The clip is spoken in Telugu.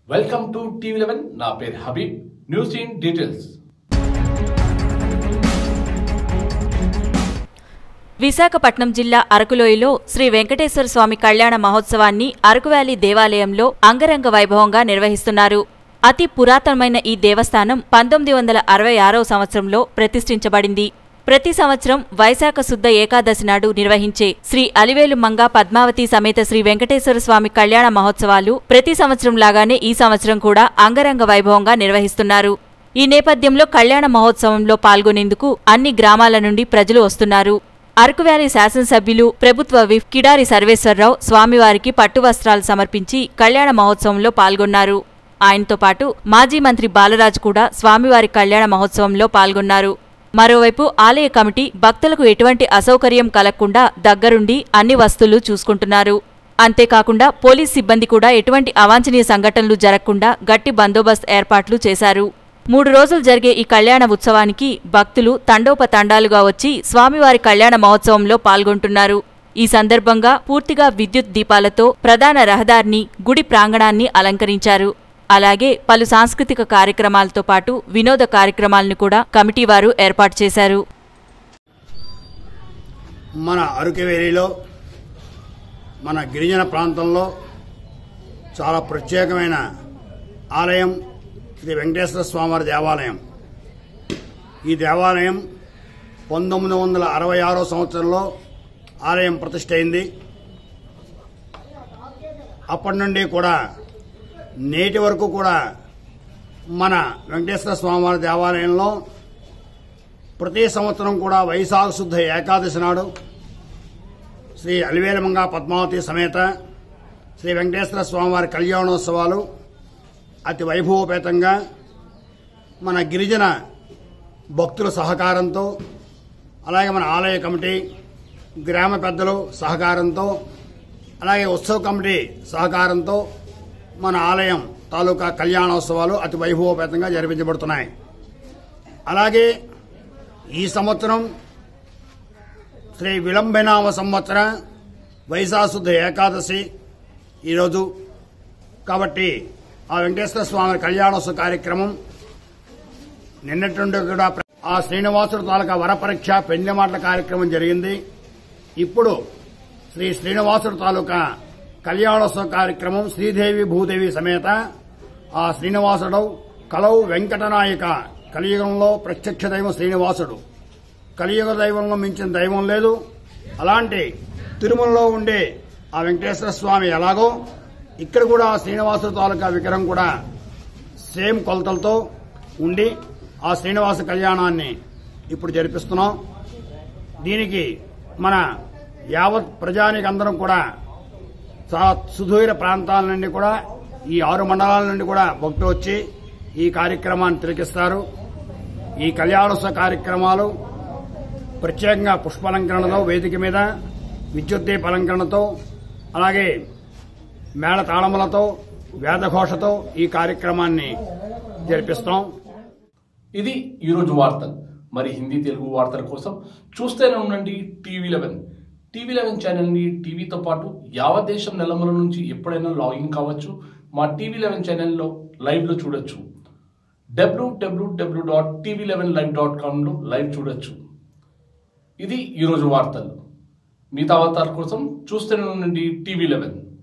వెల్కమ్ టు టీవీ లెవెన్ నా పేరు Habib news in details Visakhapatnam జిల్లా అరకులోయలో శ్రీ వెంకటేశ్వర స్వామి కళ్యాణ మహోత్సవాన్ని అరకు వ్యాలీ దేవాలయంలో అంగరంగ వైభవంగా నిర్వహిస్తున్నారు అతి పురాతనమైన ఈ దేవస్థానం పంతొమ్మిది వందల అరవై ఆరవ సంవత్సరంలో ప్రతిష్ఠించబడింది ప్రతి సంవత్సరం వైశాఖ శుద్ధ ఏకాదశి నాడు నిర్వహించే శ్రీ అలివేలు మంగ పద్మావతి సమేత శ్రీ వెంకటేశ్వర స్వామి కళ్యాణ మహోత్సవాలు ప్రతి సంవత్సరం లాగానే ఈ సంవత్సరం కూడా అంగరంగ వైభవంగా నిర్వహిస్తున్నారు ఈ నేపథ్యంలో కళ్యాణ మహోత్సవంలో పాల్గొనేందుకు అన్ని గ్రామాల నుండి ప్రజలు వస్తున్నారు అరకు వ్యాలీ శాసనసభ్యులు ప్రభుత్వ విప్ కిడారి సర్వేశ్వరరావు స్వామివారికి పట్టు వస్త్రాలు సమర్పించి కళ్యాణ మహోత్సవంలో పాల్గొన్నారు ఆయనతో పాటు మాజీ మంత్రి బాలరాజ్ కూడా స్వామివారి కళ్యాణ మహోత్సవంలో పాల్గొన్నారు మరోవైపు ఆలయ కమిటీ భక్తులకు ఎటువంటి అసౌకర్యం కలగకుండా దగ్గరుండి అన్ని వస్తువులు చూసుకుంటున్నారు అంతేకాకుండా పోలీస్ సిబ్బంది కూడా ఎటువంటి అవాంఛనీయ సంఘటనలు జరగకుండా గట్టి బందోబస్తు ఏర్పాట్లు చేశారు మూడు రోజులు జరిగే ఈ కళ్యాణ ఉత్సవానికి భక్తులు తండోపతండాలుగా వచ్చి స్వామివారి కళ్యాణ మహోత్సవంలో పాల్గొంటున్నారు ఈ సందర్భంగా పూర్తిగా విద్యుత్ దీపాలతో ప్రధాన రహదారిని గుడి ప్రాంగణాన్ని అలంకరించారు అలాగే పలు సాంస్కృతిక కార్యక్రమాలతో పాటు వినోద కార్యక్రమాలను కూడా కమిటీ వారు ఏర్పాటు చేశారు మన అరకువేలిలో మన గిరిజన ప్రాంతంలో చాలా ప్రత్యేకమైన ఆలయం శ్రీ వెంకటేశ్వర స్వామివారి దేవాలయం ఈ దేవాలయం పంతొమ్మిది వందల అరవై ఆరో సంవత్సరంలో ఆలయం ప్రతిష్ఠ అయింది అప్పటి నుండి కూడా నేటి వరకు కూడా మన వెంకటేశ్వర స్వామివారి దేవాలయంలో ప్రతి సంవత్సరం కూడా వైశాఖ శుద్ధ ఏకాదశి నాడు శ్రీ అలివేలమంగ పద్మావతి సమేత శ్రీ వెంకటేశ్వర స్వామివారి కళ్యాణోత్సవాలు అతి వైభవపేతంగా మన గిరిజన భక్తుల సహకారంతో అలాగే మన ఆలయ కమిటీ గ్రామ పెద్దలు సహకారంతో అలాగే ఉత్సవ కమిటీ సహకారంతో మన ఆలయం తాలూకా కళ్యాణోత్సవాలు అతి వైభవపేతంగా జరిపించబడుతున్నాయి అలాగే ఈ సంవత్సరం శ్రీ విలంబనామ సంవత్సర వైశాశుద్ధ ఏకాదశి ఈరోజు కాబట్టి ఆ వెంకటేశ్వర స్వామి కళ్యాణోత్సవ కార్యక్రమం నిన్నటి నుండి కూడా ప్ర- ఆ శ్రీనివాసుడు తాలూకా వరపరీక్ష పెండ్లి మాటల కార్యక్రమం జరిగింది ఇప్పుడు శ్రీ శ్రీనివాసుడు తాలూకా కళ్యాణోత్సవ కార్యక్రమం శ్రీదేవి భూదేవి సమేత ఆ శ్రీనివాసుడు కలవు వెంకటనాయక కలియుగంలో ప్రత్యక్ష దైవం శ్రీనివాసుడు కలియుగ దైవంలో మించిన దైవం లేదు అలాంటి తిరుమలలో ఉండే ఆ వెంకటేశ్వర స్వామి ఎలాగో ఇక్కడ కూడా ఆ శ్రీనివాసుడు తాలూకా విగ్రహం కూడా సేమ్ కొలతలతో ఉండి ఆ శ్రీనివాస కళ్యాణాన్ని ఇప్పుడు జరిపిస్తున్నాం దీనికి మన యావత్ ప్రజానికి అందరం కూడా చాలా సుదూర ప్రాంతాల నుండి కూడా ఈ ఆరు మండలాల నుండి కూడా భక్తులు వచ్చి ఈ కార్యక్రమాన్ని తిలకిస్తారు ఈ కళ్యాణోత్సవ కార్యక్రమాలు ప్రత్యేకంగా పుష్పాలంకరణతో వేదిక మీద విద్యుత్ దీప అలంకరణతో అలాగే మేళ తాళములతో వేదఘోషతో ఈ కార్యక్రమాన్ని జరిపిస్తాం ఇది ఈరోజు వార్తలు మరి హిందీ తెలుగు వార్తల కోసం చూస్తూనే ఉండండి టీవీ లెవెన్ టీవీ లెవెన్ ఛానల్ని టీవీతో పాటు యావత్ దేశం నెలమల నుంచి ఎప్పుడైనా లాగిన్ కావచ్చు మా టీవీ లెవెన్ ఛానల్లో లైవ్లో చూడొచ్చు డబ్ల్యూడబ్ల్యూడబ్ల్యూ dot TV eleven live dot కామ్లో లైవ్ చూడొచ్చు ఇది ఈరోజు వార్తలు మిగతా వార్తల కోసం చూస్తూనే ఉండండి టీవీ లెవెన్